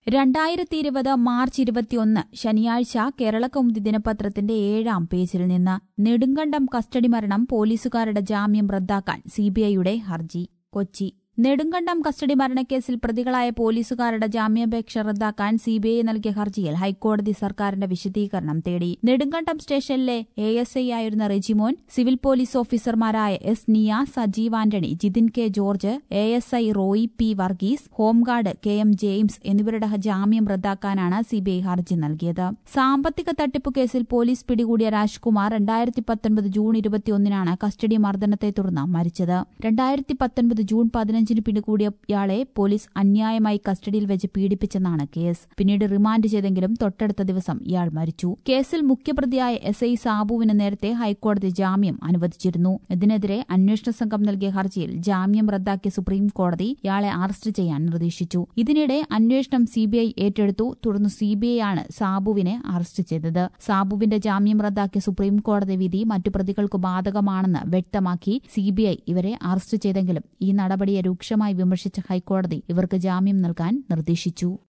രണ്ടായിരത്തി ഇരുപത് മാർച്ച് ഇരുപത്തിയൊന്ന് ശനിയാഴ്ച കേരളകൗമുദി ദിനപത്രത്തിന്റെ ഏഴാം പേജിൽ നിന്ന് നെടുങ്കണ്ടം കസ്റ്റഡി മരണം പോലീസുകാരുടെ ജാമ്യം റദ്ദാക്കാൻ സിബിഐയുടെ ഹർജി കൊച്ചി നെടുങ്കണ്ടം കസ്റ്റഡി മരണക്കേസിൽ പ്രതികളായ പോലീസുകാരുടെ ജാമ്യാപേക്ഷ റദ്ദാക്കാൻ സിബിഐ നൽകിയ ഹർജിയിൽ ഹൈക്കോടതി സർക്കാരിന്റെ വിശദീകരണം തേടി നെടുങ്കണ്ടം സ്റ്റേഷനിലെ എ എസ് ഐ ആയിരുന്ന റെജിമോൻ സിവിൽ പോലീസ് ഓഫീസർമാരായ S Niya Sajeev Antony Jithin K George A S I Roy P Varghese home guard K M James എന്നിവരുടെ ജാമ്യം റദ്ദാക്കാനാണ് സിബിഐ ഹർജി നൽകിയത് സാമ്പത്തിക തട്ടിപ്പ് കേസിൽ പോലീസ് പിടികൂടിയ രാജ്കുമാർ രണ്ടായിരത്തി പത്തൊൻപത് ജൂൺ ഇരുപത്തിയൊന്നിനാണ് കസ്റ്റഡി മർദ്ദനത്തെ തുടർന്ന് മരിച്ചത് രണ്ടായിരത്തി പത്തൊൻപത് ജൂൺ പതിനഞ്ചിന് പിടികൂടിയ ഇയാളെ പോലീസ് അന്യായമായി കസ്റ്റഡിയിൽ വെച്ച് പീഡിപ്പിച്ചെന്നാണ് കേസ് പിന്നീട് റിമാൻഡ് ചെയ്തെങ്കിലും തൊട്ടടുത്ത ദിവസം ഇയാൾ മരിച്ചു കേസിൽ മുഖ്യപ്രതിയായ എസ് ഐ സാബുവിന് നേരത്തെ ഹൈക്കോടതി ജാമ്യം അനുവദിച്ചിരുന്നു ഇതിനെതിരെ അന്വേഷണ സംഘം നൽകിയ ഹർജിയിൽ ജാമ്യം റദ്ദാക്കിയ സുപ്രീം കോടതി ഇയാളെ അറസ്റ്റ് ചെയ്യാൻ നിർദ്ദേശിച്ചു ഇതിനിടെ അന്വേഷണം സിബിഐ ഏറ്റെടുത്തു തുടർന്ന് സിബിഐ ആണ് സാബുവിനെ അറസ്റ്റ് ചെയ്തത് സാബുവിന്റെ ജാമ്യം റദ്ദാക്കിയ സുപ്രീം കോടതി വിധി മറ്റു പ്രതികൾക്ക് ബാധകമാണെന്ന് വ്യക്തമാക്കി സിബിഐ ഇവരെ അറസ്റ്റ് ചെയ്തെങ്കിലും ഈ നടപടിയെ രൂക്ഷമായി വിമർശിച്ച ഹൈക്കോടതി ഇവർക്ക് ജാമ്യം നൽകാൻ നിർദ്ദേശിച്ചു